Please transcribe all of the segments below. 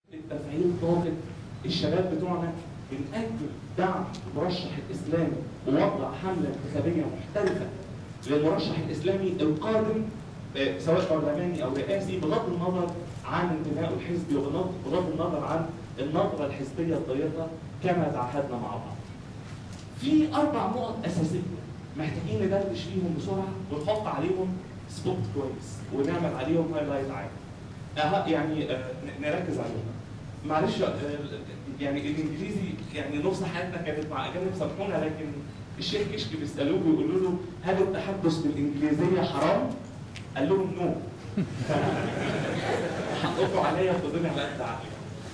تفعيل طاقة الشباب بتوعنا من أجل دعم المرشح الإسلامي ووضع حملة انتخابية محترفة للمرشح الإسلامي القادم آه، سواء برلماني أو رئاسي بغض النظر عن انتمائه الحزبي وبغض بغض النظر عن النظرة الحزبية الضيقة كما تعهدنا مع بعض. في أربع نقط أساسية محتاجين ندردش فيهم بسرعة ونحط عليهم سبوت كويس ونعمل عليهم هايلايت عالي. أه يعني آه، ن- نركز عليهم. معلش آه، يعني الانجليزي يعني نص حياتنا كانت مع اجانب سامحونا لكن الشيخ كشك بيسالوه بيقولوا له هل التحدث بالانجليزيه حرام؟ قال لهم نو. حقكم عليا وخدوني على قد عقلي.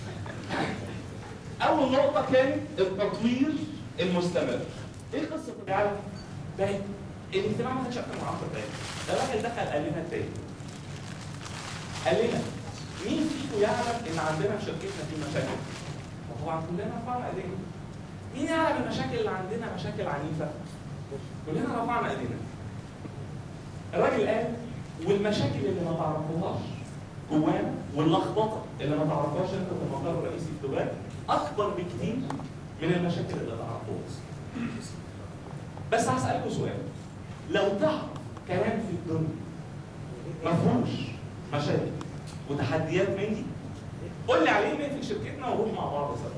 اول نقطه كانت التطوير المستمر. ايه قصه العالم؟ ده الاجتماع ما كانش اكتر من 10 دقايق. الراجل دخل قال لنا تاني. قال لنا مين فيكم يعلم ان عندنا في شركتنا في مشاكل؟ وطبعا كلنا رفعنا ايدينا. مين يعلم المشاكل اللي عندنا مشاكل عنيفه؟ كلنا رفعنا ايدينا. الراجل قال والمشاكل اللي ما تعرفوهاش جوانا واللخبطه اللي ما تعرفهاش انت في المقر الرئيسي في دبي اكبر بكتير من المشاكل اللي تعرفوها. بس هسألكوا سؤال لو تعرف كلام في الدنيا ما فيهوش مشاكل وتحديات من دي قول لي عليه نقفل شركتنا ونروح مع بعض سوا.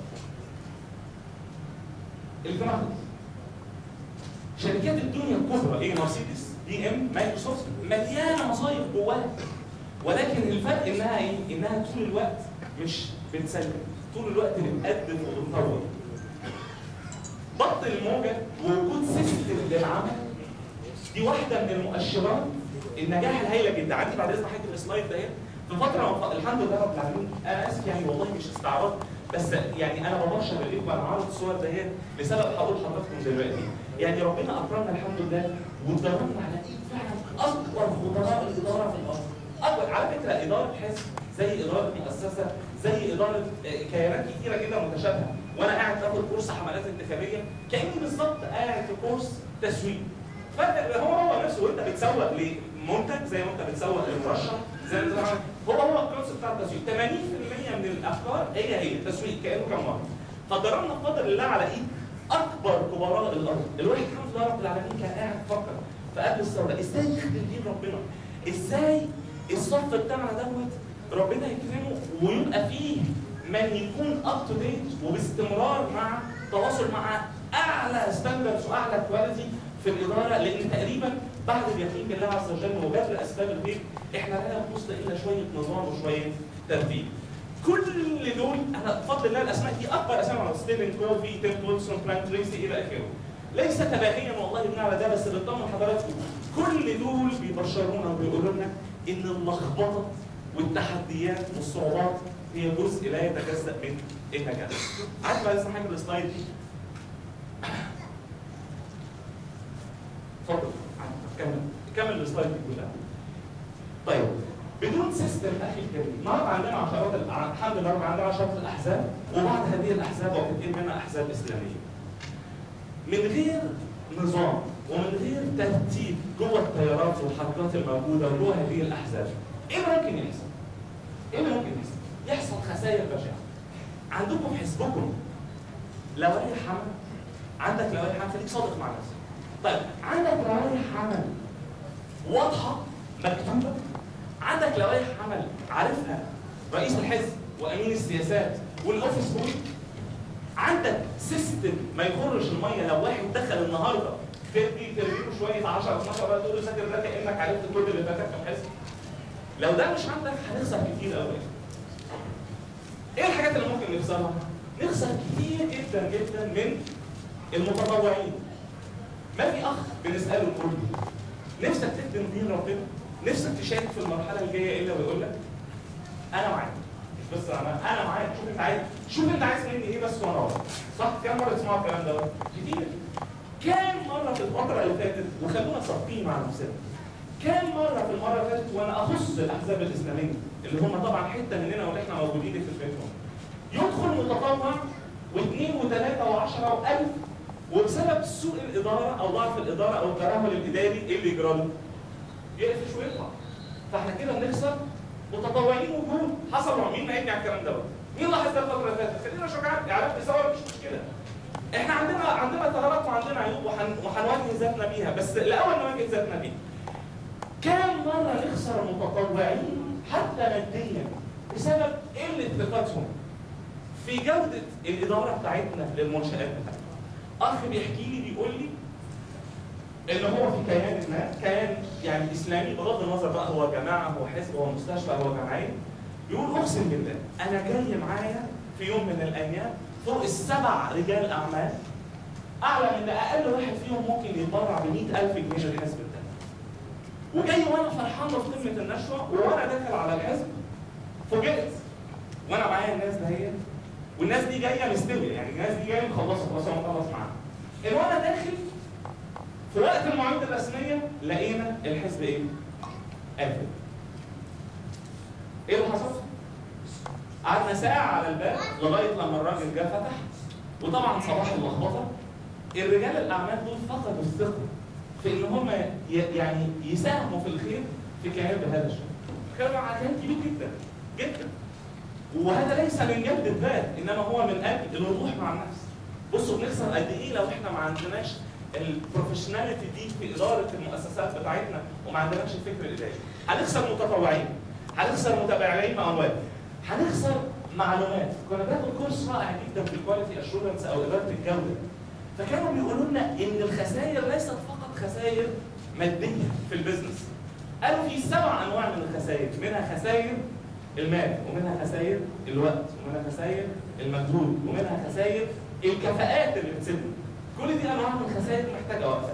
الاجتماع خلص. شركات الدنيا الكبرى ايه مرسيدس بي ام مايكروسوفت مليانه مصايب جواها ولكن الفرق انها ايه؟ انها طول الوقت مش بتسلم طول الوقت بتقدم وبتطور ضغط الموجه ووجود سيستم للعمل دي واحده من المؤشرات النجاح الهائله جدا عندي بعد اذن حضرتك السلايد ده في فتره من- الحمد لله رب العالمين انا اسف يعني والله مش استعراض بس يعني انا ببشر الاخوه انا عارض الصور دهيت لسبب حضور حضراتكم دلوقتي يعني ربنا اكرمنا الحمد لله واتدربنا على ايد فعلا اكبر خبراء الاداره في الارض اكبر على فكره اداره حزب زي اداره مؤسسه زي اداره آه، كيانات كتيره كده متشابهه وانا قاعد باخد كورس حملات انتخابيه كاني بالظبط قاعد في كورس تسويق فانت هو هو نفسه وانت بتسوق لمنتج زي ما انت بتسوق لمرشح زي ما انت بتعمل- هو هو الكونسيبت بتاع التسويق 80% من الافكار هي هي تسويق كانه كم مره فضربنا بفضل الله على ايد اكبر كبراء الارض الواحد الحمد لله رب العالمين كان قاعد يفكر في قبل الثوره ازاي يخدم دين ربنا ازاي الصف بتاعنا دوت ربنا يكرمه ويبقى فيه من يكون اب تو ديت وباستمرار مع تواصل مع اعلى ستاندردز واعلى كواليتي في الاداره لان تقريبا بعد اليقين بالله عز وجل وجبر اسباب الخير احنا لا ينقص الا شويه نظام وشويه ترتيب. كل دول انا بفضل الله الاسماء دي اكبر اسماء على ستيفن كوفي تيم ويلسون فرانك تريسي الى اخره. ليس تباهيا والله بنعمل ده بس بنطمن حضراتكم كل دول بيبشرونا وبيقولوا لنا ان اللخبطه والتحديات والصعوبات هي جزء لا يتجزا من النجاح. عارف بقى لسه حاجه السلايد دي؟ اتفضل كمل كمل السلايد دي كلها. طيب بدون سيستم اخي الكريم، النهارده عندنا عشرات ال- الحمد لله رب عندنا عشرات الاحزاب وبعض هذه الاحزاب وكثير منها احزاب اسلاميه. من غير نظام ومن غير ترتيب جوه التيارات والحركات الموجوده وجوه هذه الاحزاب، ايه اللي ممكن يحصل؟ ايه اللي ممكن يحصل؟ يحصل خسائر بشعه. عندكم في حزبكم لوائح عمل عندك لوائح عمل خليك صادق مع نفسك. طيب عندك لوائح عمل واضحه مكتوبه عندك لوائح عمل عارفها رئيس الحزب وامين السياسات والاوفيس بوي عندك سيستم ما يخرش الميه لو واحد دخل النهارده تدي ترميله شويه 10 12 بقى تقول له ذاكر ده كانك عرفت كل اللي فاتك في الحزب لو ده مش عندك هنخسر كتير قوي ايه الحاجات اللي ممكن نخسرها؟ نخسر كتير جدا جدا من المتطوعين ما في اخ بنساله نقول له نفسك تخدم دين ربنا نفسك تشارك في المرحله الجايه الا ويقول لك انا معاك مش بس انا انا معاك شوف انت عايز شوف انت عايز مني ايه بس وانا وراك صح كام مره تسمعوا الكلام ده كتير كام مره في الفتره اللي فاتت وخلونا صادقين مع نفسنا كام مره في المره اللي فاتت وانا اخص الاحزاب الاسلاميه اللي هم طبعا حته مننا واللي احنا موجودين في الفتره يدخل متطوع واثنين وثلاثه وعشره والف وبسبب سوء الاداره او ضعف الاداره او الترهل الاداري ايه اللي يجرى له؟ يقفش ويطلع فاحنا كده بنخسر متطوعين وجود حصلوا مين هيجي على الكلام دوت مين لاحظ ده الفتره اللي فاتت؟ خلينا شجعان اعلام بيصور مش مشكله احنا عندنا عندنا ثغرات وعندنا عيوب وحن وهنواجه ذاتنا بيها بس الاول نواجه ذاتنا بيها كم مره نخسر متطوعين حتى ماديا بسبب قله ثقتهم في جوده الاداره بتاعتنا للمنشات بتاعتنا اخ بيحكي لي بيقول لي ان هو في كيان ما كيان يعني اسلامي بغض النظر بقى هو جماعه هو حزب هو مستشفى هو جمعيه بيقول اقسم بالله انا جاي معايا في يوم من الايام فوق السبع رجال اعمال اعلم ان اقل واحد فيهم ممكن يتبرع ب 100000 جنيه للحزب ده وجاي وانا فرحان في قمه النشوه وانا داخل على الحزب فوجئت وانا معايا الناس دهيت والناس دي جايه مستويه يعني الناس دي جايه مخلصه خلاص انا مخلص معاها ان وانا داخل في وقت المواعيد الرسميه لقينا الحزب ايه؟ قافل ايه اللي حصل؟ قعدنا ساعة على الباب لغاية لما الراجل جه فتح وطبعا صباح اللخبطة الرجال الأعمال دول فقدوا الثقة في إن هم ي- يعني يساهموا في الخير في كيان بهذا الشكل. كان كان كبير جدا جدا وهذا ليس من جلد الذات انما هو من اجل الوضوح مع النفس. بصوا بنخسر قد ايه لو احنا ما عندناش البروفيشناليتي دي في اداره المؤسسات بتاعتنا وما عندناش الفكر الاداري. هنخسر متطوعين، هنخسر متابعين اموال، هنخسر معلومات. كنا بناخد كورس رائع جدا في الكواليتي اشورنس او اداره الجوده. فكانوا بيقولوا لنا ان الخسائر ليست فقط خسائر ماديه في البيزنس. قالوا في سبع انواع من الخسائر، منها خسائر المال ومنها خسائر الوقت ومنها خسائر المجهود ومنها خسائر الكفاءات اللي بتسيبنا كل دي انواع من الخسائر محتاجه وقفه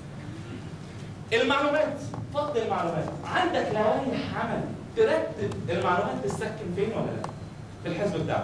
المعلومات فقد المعلومات عندك لوائح عمل ترتب المعلومات تسكن فين ولا لا في الحزب بتاعك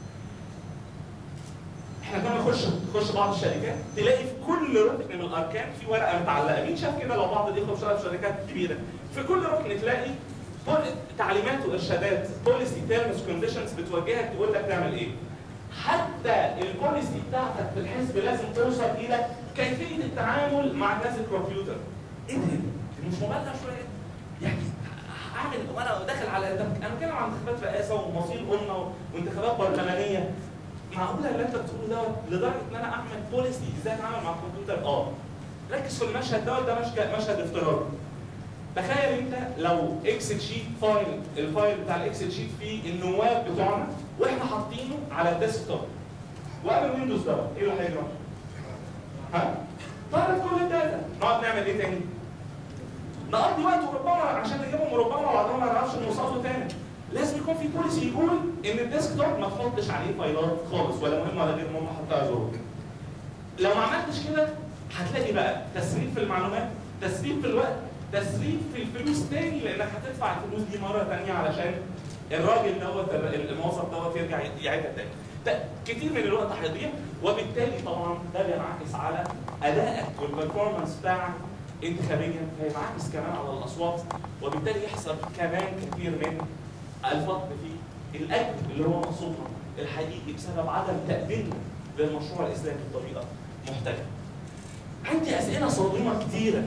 احنا كنا نخش نخش بعض الشركات تلاقي في كل ركن من الاركان في ورقه متعلقه مين شاف كده لو بعض الاخوه بيشتغلوا في شركات كبيره في كل ركن تلاقي كل تعليمات وارشادات بوليسي تيرمز كونديشنز بتوجهك تقول لك تعمل ايه حتى البوليسي بتاعتك في الحزب لازم توصل الى كيفيه التعامل مع جهاز الكمبيوتر ايه ده؟ دي مش مبالغه شويه يعني اعمل وانا داخل على انا بتكلم عن انتخابات رئاسه ومصير امه وانتخابات برلمانيه معقوله اللي انت بتقوله دوت لدرجه ان انا اعمل بوليسي ازاي اتعامل مع الكمبيوتر اه ركز في المشهد دوت ده مشهد مشهد افتراضي تخيل انت لو اكسل شيت فايل الفايل بتاع الاكسل شيت فيه النواب بتوعنا واحنا حاطينه على الديسك توب وقبل ويندوز دوت ايه اللي هيجرى؟ ها؟ طارت كل الداتا نقعد نعمل ايه تاني؟ نقضي وقت وربما عشان نجيبهم وربما وبعدين ما نعرفش نوصل له تاني لازم يكون في بوليسي يقول ان الديسك توب ما تحطش عليه فايلات خالص ولا مهم ولا غير مهم حطها زور لو ما عملتش كده هتلاقي بقى تسريب في المعلومات تسريب في الوقت تسريب في الفلوس تاني لانك هتدفع الفلوس دي مره تانيه علشان الراجل دوت الموظف دوت يرجع يعيدها تاني. ده كتير من الوقت هيضيع وبالتالي طبعا ده بينعكس على ادائك والبرفورمانس بتاعك انتخابيا فينعكس كمان على الاصوات وبالتالي يحصل كمان كثير من الفقد في الاجر اللي هو مقصودنا الحقيقي بسبب عدم تقديمنا للمشروع الاسلامي بطريقه محترمه. عندي اسئله صادمه كتيره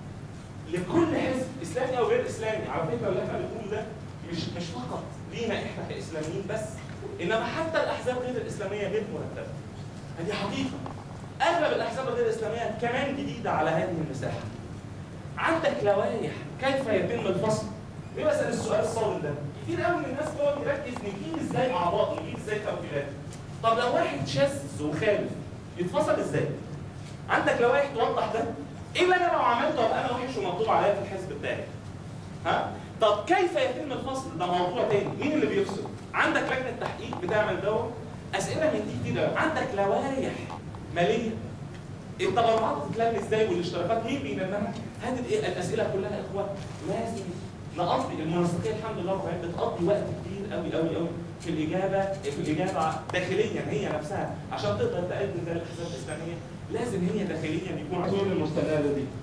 لكل حزب اسلامي او غير اسلامي على فكره اللي احنا بنقوله ده مش مش فقط لينا احنا كاسلاميين بس انما حتى الاحزاب غير الاسلاميه غير مرتبه هذه حقيقه اغلب الاحزاب الغير الاسلاميه كمان جديده على هذه المساحه عندك لوائح كيف يتم الفصل ليه بسال السؤال الصادم ده كتير قوي من الناس بتقعد يركز نجيب ازاي اعضاء نجيب ازاي توكيلات طب لو واحد شاذ وخالف يتفصل ازاي عندك لوائح توضح ده ايه اللي انا لو عملته ابقى انا وحش ومطلوب عليا في الحزب بتاعي ها طب كيف يتم الفصل ده موضوع تاني مين اللي بيفصل عندك لجنه تحقيق بتعمل دوت اسئله من دي كتير عندك لوائح ماليه التبرعات بتتلم ازاي والاشتراكات مين بيلمها هذه الايه الاسئله كلها يا اخوان لازم نقضي المنسقيه الحمد لله رب العالمين بتقضي وقت كبير قوي قوي قوي في الاجابه في الاجابه داخليا هي نفسها عشان تقدر تقدم ده للاحزاب الاسلاميه لازم هي داخليا يكون عندهم المستندات دي